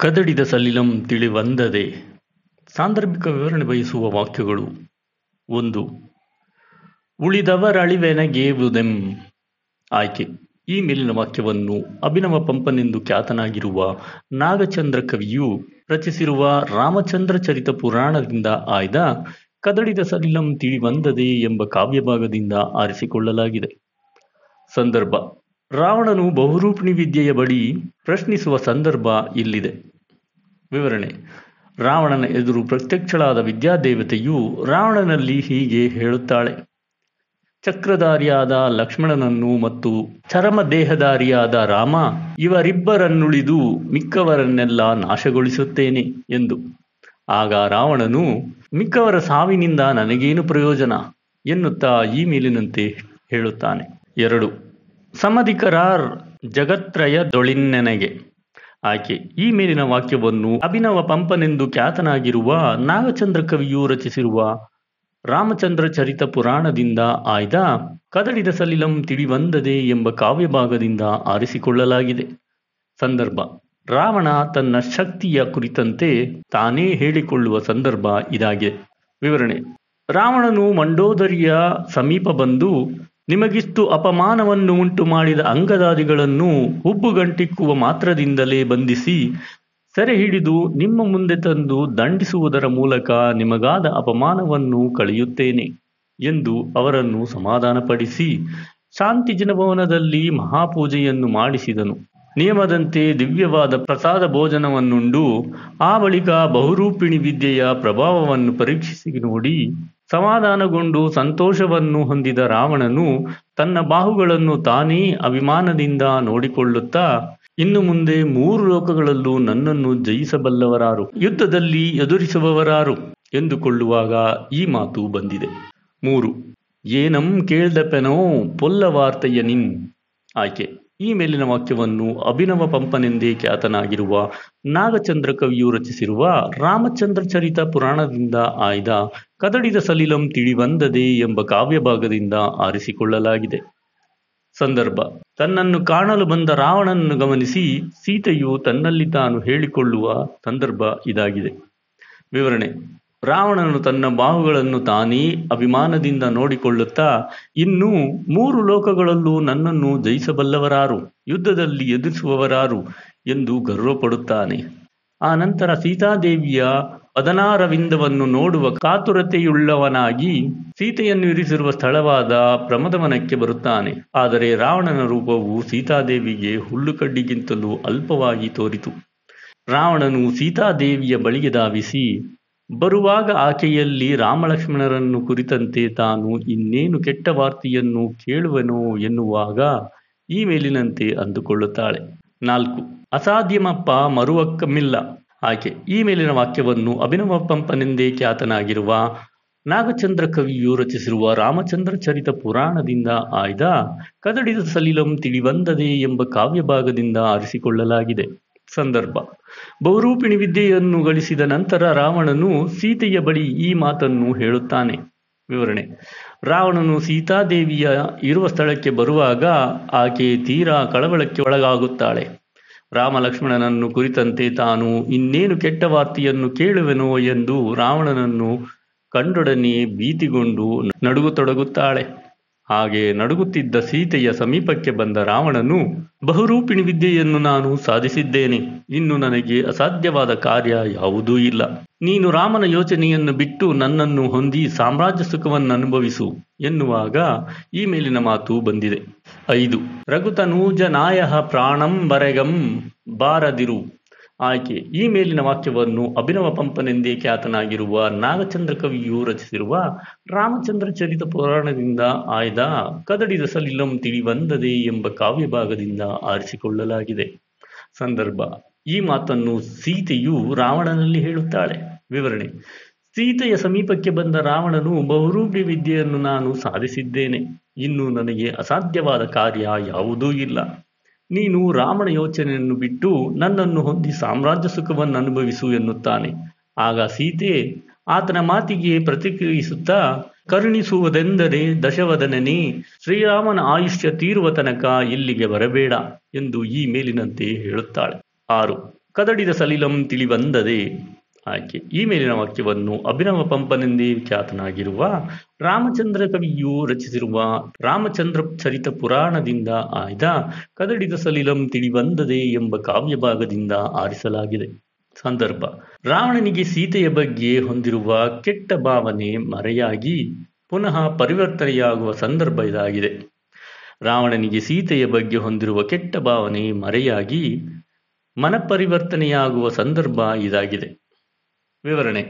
ಕದಡಿದ ಸಲಿಲಂ ತಿಳಿವಂದದೆ ಸಾಂದರ್ಭಿಕ ವಿವರಣೆ ಬಯಸುವ ವಾಕ್ಯಗಳು ಒಂದು ಉಳಿದವರಳಿವೆನಗೇವುದೆಂ ಆಯ್ಕೆ ಈ ಮೇಲಿನ ವಾಕ್ಯವನ್ನು ಅಭಿನವ ಪಂಪನೆಂದು ಖ್ಯಾತನಾಗಿರುವ ನಾಗಚಂದ್ರ ಕವಿಯು ರಚಿಸಿರುವ ರಾಮಚಂದ್ರ ಚರಿತ ಪುರಾಣದಿಂದ ಆಯ್ದ ಕದಡಿದ ಸಲಿಲಂ ತಿಳಿವಂದದೆ ಎಂಬ ಕಾವ್ಯಭಾಗದಿಂದ ಆರಿಸಿಕೊಳ್ಳಲಾಗಿದೆ ಸಂದರ್ಭ ರಾವಣನು ಬಹುರೂಪಿಣಿ ವಿದ್ಯೆಯ ಬಳಿ ಪ್ರಶ್ನಿಸುವ ಸಂದರ್ಭ ಇಲ್ಲಿದೆ ವಿವರಣೆ ರಾವಣನ ಎದುರು ಪ್ರತ್ಯಕ್ಷಳಾದ ವಿದ್ಯಾದೇವತೆಯು ರಾವಣನಲ್ಲಿ ಹೀಗೆ ಹೇಳುತ್ತಾಳೆ ಚಕ್ರಧಾರಿಯಾದ ಲಕ್ಷ್ಮಣನನ್ನು ಮತ್ತು ಚರಮ ದೇಹಧಾರಿಯಾದ ರಾಮ ಇವರಿಬ್ಬರನ್ನುಳಿದು ಮಿಕ್ಕವರನ್ನೆಲ್ಲ ನಾಶಗೊಳಿಸುತ್ತೇನೆ ಎಂದು ಆಗ ರಾವಣನು ಮಿಕ್ಕವರ ಸಾವಿನಿಂದ ನನಗೇನು ಪ್ರಯೋಜನ ಎನ್ನುತ್ತಾ ಈ ಮೇಲಿನಂತೆ ಹೇಳುತ್ತಾನೆ ಎರಡು ಸಮಧಿಕರಾರ್ ಜಗತ್ರಯದೊಳಿನ್ನೆನಗೆ ಆಯ್ಕೆ ಈ ಮೇಲಿನ ವಾಕ್ಯವನ್ನು ಅಭಿನವ ಪಂಪನೆಂದು ಖ್ಯಾತನಾಗಿರುವ ನಾಗಚಂದ್ರ ಕವಿಯು ರಚಿಸಿರುವ ರಾಮಚಂದ್ರ ಚರಿತ ಪುರಾಣದಿಂದ ಆಯ್ದ ಕದಡಿದ ಸಲಿಲಂ ತಿಳಿವಂದದೆ ಎಂಬ ಕಾವ್ಯಭಾಗದಿಂದ ಆರಿಸಿಕೊಳ್ಳಲಾಗಿದೆ ಸಂದರ್ಭ ರಾವಣ ತನ್ನ ಶಕ್ತಿಯ ಕುರಿತಂತೆ ತಾನೇ ಹೇಳಿಕೊಳ್ಳುವ ಸಂದರ್ಭ ಇದಾಗಿದೆ ವಿವರಣೆ ರಾವಣನು ಮಂಡೋದರಿಯ ಸಮೀಪ ಬಂದು ನಿಮಗಿಷ್ಟು ಅಪಮಾನವನ್ನು ಉಂಟು ಮಾಡಿದ ಅಂಗದಾದಿಗಳನ್ನು ಹುಬ್ಬುಗಂಟಿಕ್ಕುವ ಮಾತ್ರದಿಂದಲೇ ಬಂಧಿಸಿ ಸೆರೆ ಹಿಡಿದು ನಿಮ್ಮ ಮುಂದೆ ತಂದು ದಂಡಿಸುವುದರ ಮೂಲಕ ನಿಮಗಾದ ಅಪಮಾನವನ್ನು ಕಳೆಯುತ್ತೇನೆ ಎಂದು ಅವರನ್ನು ಸಮಾಧಾನಪಡಿಸಿ ಶಾಂತಿ ಜನಭವನದಲ್ಲಿ ಮಹಾಪೂಜೆಯನ್ನು ಮಾಡಿಸಿದನು ನಿಯಮದಂತೆ ದಿವ್ಯವಾದ ಪ್ರಸಾದ ಭೋಜನವನ್ನುಂಡು ಆ ಬಳಿಕ ಬಹುರೂಪಿಣಿ ವಿದ್ಯೆಯ ಪ್ರಭಾವವನ್ನು ಪರೀಕ್ಷಿಸಿ ನೋಡಿ ಸಮಾಧಾನಗೊಂಡು ಸಂತೋಷವನ್ನು ಹೊಂದಿದ ರಾವಣನು ತನ್ನ ಬಾಹುಗಳನ್ನು ತಾನೇ ಅಭಿಮಾನದಿಂದ ನೋಡಿಕೊಳ್ಳುತ್ತಾ ಇನ್ನು ಮುಂದೆ ಮೂರು ಲೋಕಗಳಲ್ಲೂ ನನ್ನನ್ನು ಜಯಿಸಬಲ್ಲವರಾರು ಯುದ್ಧದಲ್ಲಿ ಎದುರಿಸುವವರಾರು ಎಂದುಕೊಳ್ಳುವಾಗ ಈ ಮಾತು ಬಂದಿದೆ ಮೂರು ಏನಂ ಕೇಳ್ದಪೆನೋ ಪೊಲ್ಲ ವಾರ್ತೆಯ ನಿನ್ ಆಯ್ಕೆ ಈ ಮೇಲಿನ ವಾಕ್ಯವನ್ನು ಅಭಿನವ ಪಂಪನೆಂದೇ ಖ್ಯಾತನಾಗಿರುವ ನಾಗಚಂದ್ರ ಕವಿಯು ರಚಿಸಿರುವ ರಾಮಚಂದ್ರ ಚರಿತ ಪುರಾಣದಿಂದ ಆಯ್ದ ಕದಡಿದ ಸಲಿಲಂ ತಿಳಿವಂದದೆ ಎಂಬ ಕಾವ್ಯಭಾಗದಿಂದ ಆರಿಸಿಕೊಳ್ಳಲಾಗಿದೆ ಸಂದರ್ಭ ತನ್ನನ್ನು ಕಾಣಲು ಬಂದ ರಾವಣನನ್ನು ಗಮನಿಸಿ ಸೀತೆಯು ತನ್ನಲ್ಲಿ ತಾನು ಹೇಳಿಕೊಳ್ಳುವ ಸಂದರ್ಭ ಇದಾಗಿದೆ ವಿವರಣೆ ರಾವಣನು ತನ್ನ ಬಾಹುಗಳನ್ನು ತಾನೇ ಅಭಿಮಾನದಿಂದ ನೋಡಿಕೊಳ್ಳುತ್ತಾ ಇನ್ನು ಮೂರು ಲೋಕಗಳಲ್ಲೂ ನನ್ನನ್ನು ಜಯಿಸಬಲ್ಲವರಾರು ಯುದ್ಧದಲ್ಲಿ ಎದುರಿಸುವವರಾರು ಎಂದು ಗರ್ವಪಡುತ್ತಾನೆ ಆ ನಂತರ ಸೀತಾದೇವಿಯ ಪದನಾರವಿಂದವನ್ನು ನೋಡುವ ಕಾತುರತೆಯುಳ್ಳವನಾಗಿ ಸೀತೆಯನ್ನು ಇರಿಸಿರುವ ಸ್ಥಳವಾದ ಪ್ರಮದವನಕ್ಕೆ ಬರುತ್ತಾನೆ ಆದರೆ ರಾವಣನ ರೂಪವು ಸೀತಾದೇವಿಗೆ ಹುಲ್ಲುಕಡ್ಡಿಗಿಂತಲೂ ಅಲ್ಪವಾಗಿ ತೋರಿತು ರಾವಣನು ಸೀತಾದೇವಿಯ ಬಳಿಗೆ ಧಾವಿಸಿ ಬರುವಾಗ ಆಕೆಯಲ್ಲಿ ರಾಮಲಕ್ಷ್ಮಣರನ್ನು ಕುರಿತಂತೆ ತಾನು ಇನ್ನೇನು ಕೆಟ್ಟ ವಾರ್ತೆಯನ್ನು ಕೇಳುವೆನೋ ಎನ್ನುವಾಗ ಈ ಮೇಲಿನಂತೆ ಅಂದುಕೊಳ್ಳುತ್ತಾಳೆ ನಾಲ್ಕು ಅಸಾಧ್യമಪ್ಪ ಮರುವಕ್ಕಮಿಲ್ಲ ಆಕೆ ಈ ಮೇಲಿನ ವಾಕ್ಯವನ್ನು ಅಭಿನವ ಪಂಪನೆಂದೇ ಖ್ಯಾತನಾಗಿರುವ ನಾಗಚಂದ್ರ ಕವಿಯು ರಚಿಸಿರುವ ರಾಮಚಂದ್ರ ಚರಿತ ಪುರಾಣದಿಂದ ಆಯ್ದ ಕದಡಿದ ಸಲಿಲಂ ತಿಳಿವಂದದೆ ಎಂಬ ಕಾವ್ಯಭಾಗದಿಂದ ಆರಿಸಿಕೊಳ್ಳಲಾಗಿದೆ ಸಂದರ್ಭ ಬಹುರೂಪಿಣಿ ವಿದ್ಯೆಯನ್ನು ಗಳಿಸಿದ ನಂತರ ರಾವಣನು ಸೀತೆಯ ಬಳಿ ಈ ಮಾತನ್ನು ಹೇಳುತ್ತಾನೆ ವಿವರಣೆ ರಾವಣನು ಸೀತಾದೇವಿಯ ಇರುವ ಸ್ಥಳಕ್ಕೆ ಬರುವಾಗ ಆಕೆ ತೀರಾ ಕಳವಳಕ್ಕೆ ಒಳಗಾಗುತ್ತಾಳೆ ರಾಮ ಲಕ್ಷ್ಮಣನನ್ನು ಕುರಿತಂತೆ ತಾನು ಇನ್ನೇನು ಕೆಟ್ಟ ವಾರ್ತೆಯನ್ನು ಕೇಳುವೆನೋ ಎಂದು ರಾವಣನನ್ನು ಕಂಡೊಡನೆ ಭೀತಿಗೊಂಡು ನಡುಗತೊಡಗುತ್ತಾಳೆ ಹಾಗೆ ನಡುಗುತ್ತಿದ್ದ ಸೀತೆಯ ಸಮೀಪಕ್ಕೆ ಬಂದ ರಾವಣನು ಬಹುರೂಪಿಣಿ ವಿದ್ಯೆಯನ್ನು ನಾನು ಸಾಧಿಸಿದ್ದೇನೆ ಇನ್ನು ನನಗೆ ಅಸಾಧ್ಯವಾದ ಕಾರ್ಯ ಯಾವುದೂ ಇಲ್ಲ ನೀನು ರಾಮನ ಯೋಚನೆಯನ್ನು ಬಿಟ್ಟು ನನ್ನನ್ನು ಹೊಂದಿ ಸಾಮ್ರಾಜ್ಯ ಸುಖವನ್ನು ಅನುಭವಿಸು ಎನ್ನುವಾಗ ಈ ಮೇಲಿನ ಮಾತು ಬಂದಿದೆ ಐದು ರಘುತನೂಜ ನಾಯ ಪ್ರಾಣಂ ಬರೆಗಂ ಬಾರದಿರು ಆಯ್ಕೆ ಈ ಮೇಲಿನ ವಾಕ್ಯವನ್ನು ಅಭಿನವ ಪಂಪನೆಂದೇ ಖ್ಯಾತನಾಗಿರುವ ನಾಗಚಂದ್ರ ಕವಿಯು ರಚಿಸಿರುವ ರಾಮಚಂದ್ರ ಚರಿತ ಪುರಾಣದಿಂದ ಆಯ್ದ ಕದಡಿದ ಸಲಿಲಂ ತಿಳಿವಂದದೆ ಎಂಬ ಕಾವ್ಯಭಾಗದಿಂದ ಆರಿಸಿಕೊಳ್ಳಲಾಗಿದೆ ಸಂದರ್ಭ ಈ ಮಾತನ್ನು ಸೀತೆಯು ರಾವಣನಲ್ಲಿ ಹೇಳುತ್ತಾಳೆ ವಿವರಣೆ ಸೀತೆಯ ಸಮೀಪಕ್ಕೆ ಬಂದ ರಾವಣನು ಬಹುರೂಪಿ ವಿದ್ಯೆಯನ್ನು ನಾನು ಸಾಧಿಸಿದ್ದೇನೆ ಇನ್ನು ನನಗೆ ಅಸಾಧ್ಯವಾದ ಕಾರ್ಯ ಯಾವುದೂ ಇಲ್ಲ ನೀನು ರಾಮನ ಯೋಚನೆಯನ್ನು ಬಿಟ್ಟು ನನ್ನನ್ನು ಹೊಂದಿ ಸಾಮ್ರಾಜ್ಯ ಸುಖವನ್ನು ಅನುಭವಿಸು ಎನ್ನುತ್ತಾನೆ ಆಗ ಸೀತೆ ಆತನ ಮಾತಿಗೆ ಪ್ರತಿಕ್ರಿಯಿಸುತ್ತಾ ಕರುಣಿಸುವುದೆಂದರೆ ದಶವದನನೇ ಶ್ರೀರಾಮನ ಆಯುಷ್ಯ ತೀರುವ ತನಕ ಇಲ್ಲಿಗೆ ಬರಬೇಡ ಎಂದು ಈ ಮೇಲಿನಂತೆ ಹೇಳುತ್ತಾಳೆ ಆರು ಕದಡಿದ ಸಲಿಲಂ ತಿಳಿಬಂದದೆ ಆಯ್ಕೆ ಈ ಮೇಲಿನ ವಾಕ್ಯವನ್ನು ಅಭಿನವ ಪಂಪನೆಂದೇ ಖ್ಯಾತನಾಗಿರುವ ರಾಮಚಂದ್ರ ಕವಿಯು ರಚಿಸಿರುವ ರಾಮಚಂದ್ರ ಚರಿತ ಪುರಾಣದಿಂದ ಆಯ್ದ ಕದಡಿದ ಸಲಿಲಂ ತಿಳಿಬಂದದೆ ಎಂಬ ಕಾವ್ಯ ಭಾಗದಿಂದ ಆರಿಸಲಾಗಿದೆ ಸಂದರ್ಭ ರಾವಣನಿಗೆ ಸೀತೆಯ ಬಗ್ಗೆ ಹೊಂದಿರುವ ಕೆಟ್ಟ ಭಾವನೆ ಮರೆಯಾಗಿ ಪುನಃ ಪರಿವರ್ತನೆಯಾಗುವ ಸಂದರ್ಭ ಇದಾಗಿದೆ ರಾವಣನಿಗೆ ಸೀತೆಯ ಬಗ್ಗೆ ಹೊಂದಿರುವ ಕೆಟ್ಟ ಭಾವನೆ ಮರೆಯಾಗಿ ಮನಪರಿವರ್ತನೆಯಾಗುವ ಸಂದರ್ಭ ಇದಾಗಿದೆ ವಿವರಣೆ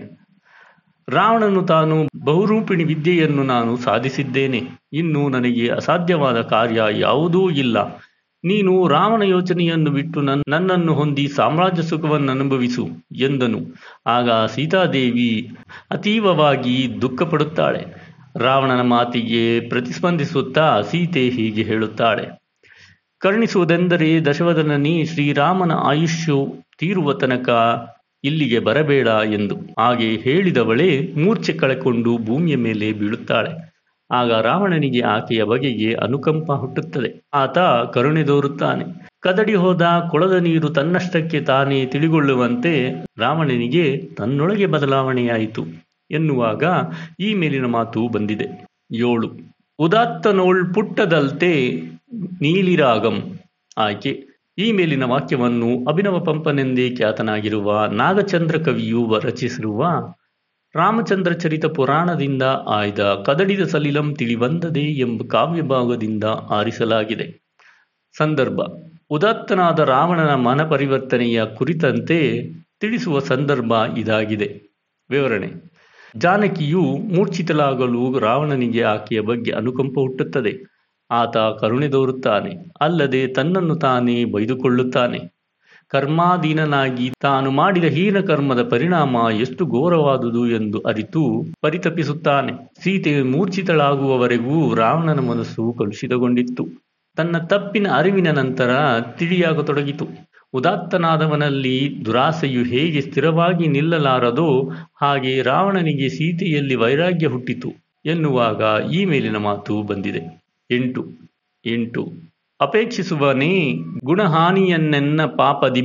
ರಾವಣನು ತಾನು ಬಹುರೂಪಿಣಿ ವಿದ್ಯೆಯನ್ನು ನಾನು ಸಾಧಿಸಿದ್ದೇನೆ ಇನ್ನು ನನಗೆ ಅಸಾಧ್ಯವಾದ ಕಾರ್ಯ ಯಾವುದೂ ಇಲ್ಲ ನೀನು ರಾವಣ ಯೋಚನೆಯನ್ನು ಬಿಟ್ಟು ನನ್ ನನ್ನನ್ನು ಹೊಂದಿ ಸಾಮ್ರಾಜ್ಯ ಸುಖವನ್ನು ಅನುಭವಿಸು ಎಂದನು ಆಗ ಸೀತಾದೇವಿ ಅತೀವವಾಗಿ ದುಃಖಪಡುತ್ತಾಳೆ ರಾವಣನ ಮಾತಿಗೆ ಪ್ರತಿಸ್ಪಂದಿಸುತ್ತಾ ಸೀತೆ ಹೀಗೆ ಹೇಳುತ್ತಾಳೆ ಕರುಣಿಸುವುದೆಂದರೆ ದಶವದನನಿ ಶ್ರೀರಾಮನ ಆಯುಷ್ಯು ತೀರುವ ತನಕ ಇಲ್ಲಿಗೆ ಬರಬೇಡ ಎಂದು ಹಾಗೆ ಹೇಳಿದವಳೇ ಮೂರ್ಛೆ ಕಳೆಕೊಂಡು ಭೂಮಿಯ ಮೇಲೆ ಬೀಳುತ್ತಾಳೆ ಆಗ ರಾವಣನಿಗೆ ಆಕೆಯ ಬಗೆಗೆ ಅನುಕಂಪ ಹುಟ್ಟುತ್ತದೆ ಆತ ಕರುಣೆ ತೋರುತ್ತಾನೆ ಕದಡಿ ಹೋದ ಕೊಳದ ನೀರು ತನ್ನಷ್ಟಕ್ಕೆ ತಾನೇ ತಿಳಿಗೊಳ್ಳುವಂತೆ ರಾವಣನಿಗೆ ತನ್ನೊಳಗೆ ಬದಲಾವಣೆಯಾಯಿತು ಎನ್ನುವಾಗ ಈ ಮೇಲಿನ ಮಾತು ಬಂದಿದೆ ಏಳು ಉದಾತ್ತನೋಳ್ ಪುಟ್ಟದಲ್ತೆ ನೀಲಿರಾಗಂ ಆಯ್ಕೆ ಈ ಮೇಲಿನ ವಾಕ್ಯವನ್ನು ಅಭಿನವ ಪಂಪನೆಂದೇ ಖ್ಯಾತನಾಗಿರುವ ನಾಗಚಂದ್ರ ಕವಿಯು ರಚಿಸಿರುವ ರಾಮಚಂದ್ರ ಚರಿತ ಪುರಾಣದಿಂದ ಆಯ್ದ ಕದಡಿದ ಸಲಿಲಂ ತಿಳಿಬಂದದೆ ಎಂಬ ಕಾವ್ಯ ಭಾಗದಿಂದ ಆರಿಸಲಾಗಿದೆ ಸಂದರ್ಭ ಉದಾತ್ತನಾದ ರಾವಣನ ಮನ ಪರಿವರ್ತನೆಯ ಕುರಿತಂತೆ ತಿಳಿಸುವ ಸಂದರ್ಭ ಇದಾಗಿದೆ ವಿವರಣೆ ಜಾನಕಿಯು ಮೂರ್ಛಿತಲಾಗಲು ರಾವಣನಿಗೆ ಆಕೆಯ ಬಗ್ಗೆ ಅನುಕಂಪ ಹುಟ್ಟುತ್ತದೆ ಆತ ಕರುಣೆ ತೋರುತ್ತಾನೆ ಅಲ್ಲದೆ ತನ್ನನ್ನು ತಾನೇ ಬೈದುಕೊಳ್ಳುತ್ತಾನೆ ಕರ್ಮಾಧೀನನಾಗಿ ತಾನು ಮಾಡಿದ ಹೀನ ಕರ್ಮದ ಪರಿಣಾಮ ಎಷ್ಟು ಘೋರವಾದುದು ಎಂದು ಅರಿತು ಪರಿತಪಿಸುತ್ತಾನೆ ಸೀತೆ ಮೂರ್ಛಿತಳಾಗುವವರೆಗೂ ರಾವಣನ ಮನಸ್ಸು ಕಲುಷಿತಗೊಂಡಿತ್ತು ತನ್ನ ತಪ್ಪಿನ ಅರಿವಿನ ನಂತರ ತಿಳಿಯಾಗತೊಡಗಿತು ಉದಾತ್ತನಾದವನಲ್ಲಿ ದುರಾಸೆಯು ಹೇಗೆ ಸ್ಥಿರವಾಗಿ ನಿಲ್ಲಲಾರದೋ ಹಾಗೆ ರಾವಣನಿಗೆ ಸೀತೆಯಲ್ಲಿ ವೈರಾಗ್ಯ ಹುಟ್ಟಿತು ಎನ್ನುವಾಗ ಈ ಮೇಲಿನ ಮಾತು ಬಂದಿದೆ ಎಂಟು ಎಂಟು ಅಪೇಕ್ಷಿಸುವನೇ ಗುಣಹಾನಿಯನ್ನೆನ್ನ ಪಾಪದಿಂ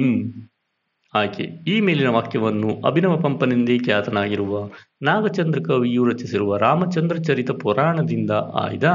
ಆಕೆ ಈ ಮೇಲಿನ ವಾಕ್ಯವನ್ನು ಅಭಿನವ ಪಂಪನೆಂದೇ ಖ್ಯಾತನಾಗಿರುವ ನಾಗಚಂದ್ರ ಕವಿಯು ರಚಿಸಿರುವ ರಾಮಚಂದ್ರ ಚರಿತ ಪುರಾಣದಿಂದ ಆಯ್ದ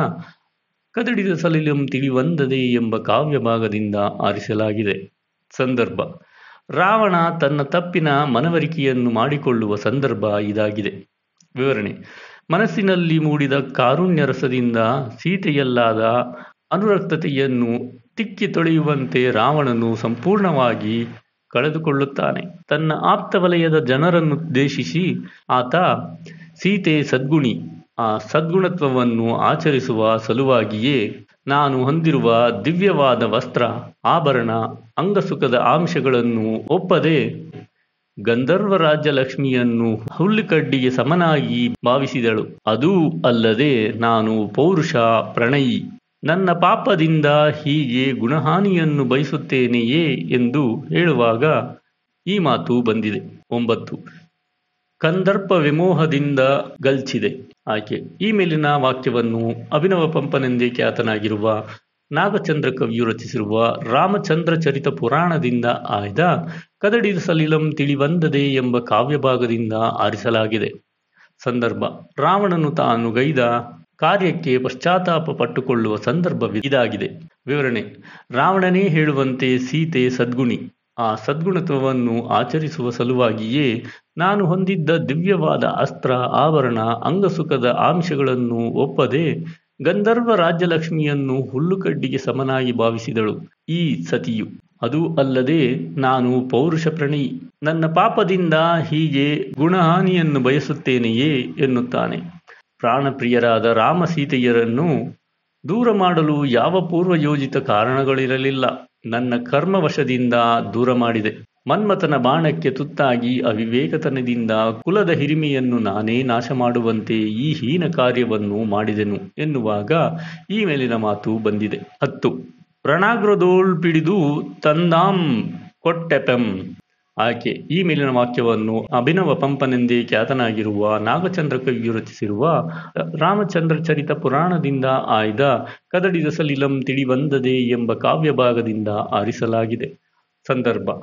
ಕದಡಿದ ಸಲಿಲಂ ತಿಳಿವಂದದೆ ಎಂಬ ಕಾವ್ಯ ಭಾಗದಿಂದ ಆರಿಸಲಾಗಿದೆ ಸಂದರ್ಭ ರಾವಣ ತನ್ನ ತಪ್ಪಿನ ಮನವರಿಕೆಯನ್ನು ಮಾಡಿಕೊಳ್ಳುವ ಸಂದರ್ಭ ಇದಾಗಿದೆ ವಿವರಣೆ ಮನಸ್ಸಿನಲ್ಲಿ ಮೂಡಿದ ಕಾರುಣ್ಯ ರಸದಿಂದ ಸೀತೆಯಲ್ಲಾದ ಅನುರಕ್ತತೆಯನ್ನು ತಿಕ್ಕಿ ತೊಳೆಯುವಂತೆ ರಾವಣನು ಸಂಪೂರ್ಣವಾಗಿ ಕಳೆದುಕೊಳ್ಳುತ್ತಾನೆ ತನ್ನ ಆಪ್ತ ವಲಯದ ಜನರನ್ನುದ್ದೇಶಿಸಿ ಆತ ಸೀತೆ ಸದ್ಗುಣಿ ಆ ಸದ್ಗುಣತ್ವವನ್ನು ಆಚರಿಸುವ ಸಲುವಾಗಿಯೇ ನಾನು ಹೊಂದಿರುವ ದಿವ್ಯವಾದ ವಸ್ತ್ರ ಆಭರಣ ಅಂಗಸುಖದ ಅಂಶಗಳನ್ನು ಒಪ್ಪದೆ ಗಂಧರ್ವ ರಾಜ್ಯ ಲಕ್ಷ್ಮಿಯನ್ನು ಹುಲ್ಲಿಕಡ್ಡಿಗೆ ಸಮನಾಗಿ ಭಾವಿಸಿದಳು ಅದೂ ಅಲ್ಲದೆ ನಾನು ಪೌರುಷ ಪ್ರಣಯಿ ನನ್ನ ಪಾಪದಿಂದ ಹೀಗೆ ಗುಣಹಾನಿಯನ್ನು ಬಯಸುತ್ತೇನೆಯೇ ಎಂದು ಹೇಳುವಾಗ ಈ ಮಾತು ಬಂದಿದೆ ಒಂಬತ್ತು ಕಂದರ್ಪ ವಿಮೋಹದಿಂದ ಗಲ್ಚಿದೆ ಆಕೆ ಈ ಮೇಲಿನ ವಾಕ್ಯವನ್ನು ಅಭಿನವ ಪಂಪನೆಂದೇ ಖ್ಯಾತನಾಗಿರುವ ನಾಗಚಂದ್ರ ಕವಿಯು ರಚಿಸಿರುವ ರಾಮಚಂದ್ರ ಚರಿತ ಪುರಾಣದಿಂದ ಆಯ್ದ ಕದಡಿದ ಸಲಿಲಂ ತಿಳಿವಂದದೆ ಎಂಬ ಕಾವ್ಯ ಭಾಗದಿಂದ ಆರಿಸಲಾಗಿದೆ ಸಂದರ್ಭ ರಾವಣನು ತಾನು ಗೈದ ಕಾರ್ಯಕ್ಕೆ ಪಶ್ಚಾತ್ತಾಪ ಪಟ್ಟುಕೊಳ್ಳುವ ಸಂದರ್ಭ ಇದಾಗಿದೆ ವಿವರಣೆ ರಾವಣನೇ ಹೇಳುವಂತೆ ಸೀತೆ ಸದ್ಗುಣಿ ಆ ಸದ್ಗುಣತ್ವವನ್ನು ಆಚರಿಸುವ ಸಲುವಾಗಿಯೇ ನಾನು ಹೊಂದಿದ್ದ ದಿವ್ಯವಾದ ಅಸ್ತ್ರ ಆಭರಣ ಅಂಗಸುಖದ ಅಂಶಗಳನ್ನು ಒಪ್ಪದೆ ಗಂಧರ್ವ ರಾಜ್ಯಲಕ್ಷ್ಮಿಯನ್ನು ಹುಲ್ಲುಕಡ್ಡಿಗೆ ಸಮನಾಗಿ ಭಾವಿಸಿದಳು ಈ ಸತಿಯು ಅದು ಅಲ್ಲದೆ ನಾನು ಪೌರುಷ ಪ್ರಣಯಿ ನನ್ನ ಪಾಪದಿಂದ ಹೀಗೆ ಗುಣಹಾನಿಯನ್ನು ಬಯಸುತ್ತೇನೆಯೇ ಎನ್ನುತ್ತಾನೆ ಪ್ರಾಣಪ್ರಿಯರಾದ ರಾಮ ಸೀತೆಯರನ್ನು ದೂರ ಮಾಡಲು ಯಾವ ಪೂರ್ವಯೋಜಿತ ಕಾರಣಗಳಿರಲಿಲ್ಲ ನನ್ನ ಕರ್ಮವಶದಿಂದ ದೂರ ಮಾಡಿದೆ ಮನ್ಮಥನ ಬಾಣಕ್ಕೆ ತುತ್ತಾಗಿ ಅವಿವೇಕತನದಿಂದ ಕುಲದ ಹಿರಿಮೆಯನ್ನು ನಾನೇ ನಾಶ ಮಾಡುವಂತೆ ಈ ಹೀನ ಕಾರ್ಯವನ್ನು ಮಾಡಿದೆನು ಎನ್ನುವಾಗ ಈ ಮೇಲಿನ ಮಾತು ಬಂದಿದೆ ಹತ್ತು ಪ್ರಣಾಗ್ರದೋಳ್ ಪಿಡಿದು ತಂದಾಂ ಕೊಟ್ಟೆಪೆಂ ಆಕೆ ಈ ಮೇಲಿನ ವಾಕ್ಯವನ್ನು ಅಭಿನವ ಪಂಪನೆಂದೇ ಖ್ಯಾತನಾಗಿರುವ ನಾಗಚಂದ್ರ ಕವಿಯು ರಚಿಸಿರುವ ರಾಮಚಂದ್ರ ಚರಿತ ಪುರಾಣದಿಂದ ಆಯ್ದ ಕದಡಿದ ಸಲಿಲಂ ತಿಳಿಬಂದದೆ ಎಂಬ ಕಾವ್ಯ ಭಾಗದಿಂದ ಆರಿಸಲಾಗಿದೆ ಸಂದರ್ಭ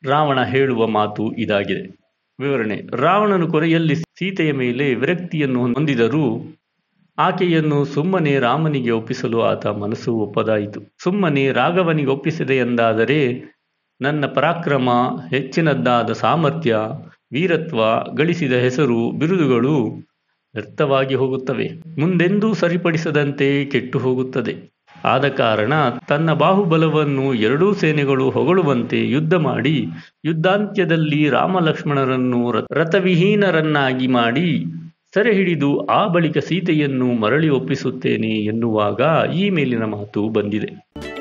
ರಾವಣ ಹೇಳುವ ಮಾತು ಇದಾಗಿದೆ ವಿವರಣೆ ರಾವಣನು ಕೊನೆಯಲ್ಲಿ ಸೀತೆಯ ಮೇಲೆ ವಿರಕ್ತಿಯನ್ನು ಹೊಂದಿದರೂ ಆಕೆಯನ್ನು ಸುಮ್ಮನೆ ರಾಮನಿಗೆ ಒಪ್ಪಿಸಲು ಆತ ಮನಸ್ಸು ಒಪ್ಪದಾಯಿತು ಸುಮ್ಮನೆ ರಾಘವನಿಗೆ ಒಪ್ಪಿಸಿದೆ ಎಂದಾದರೆ ನನ್ನ ಪರಾಕ್ರಮ ಹೆಚ್ಚಿನದ್ದಾದ ಸಾಮರ್ಥ್ಯ ವೀರತ್ವ ಗಳಿಸಿದ ಹೆಸರು ಬಿರುದುಗಳು ವ್ಯರ್ಥವಾಗಿ ಹೋಗುತ್ತವೆ ಮುಂದೆಂದೂ ಸರಿಪಡಿಸದಂತೆ ಕೆಟ್ಟು ಹೋಗುತ್ತದೆ ಆದ ಕಾರಣ ತನ್ನ ಬಾಹುಬಲವನ್ನು ಎರಡೂ ಸೇನೆಗಳು ಹೊಗಳುವಂತೆ ಯುದ್ಧ ಮಾಡಿ ಯುದ್ಧಾಂತ್ಯದಲ್ಲಿ ರಾಮಲಕ್ಷ್ಮಣರನ್ನು ರಥವಿಹೀನರನ್ನಾಗಿ ಮಾಡಿ ಸೆರೆ ಹಿಡಿದು ಆ ಬಳಿಕ ಸೀತೆಯನ್ನು ಮರಳಿ ಒಪ್ಪಿಸುತ್ತೇನೆ ಎನ್ನುವಾಗ ಈ ಮೇಲಿನ ಮಾತು ಬಂದಿದೆ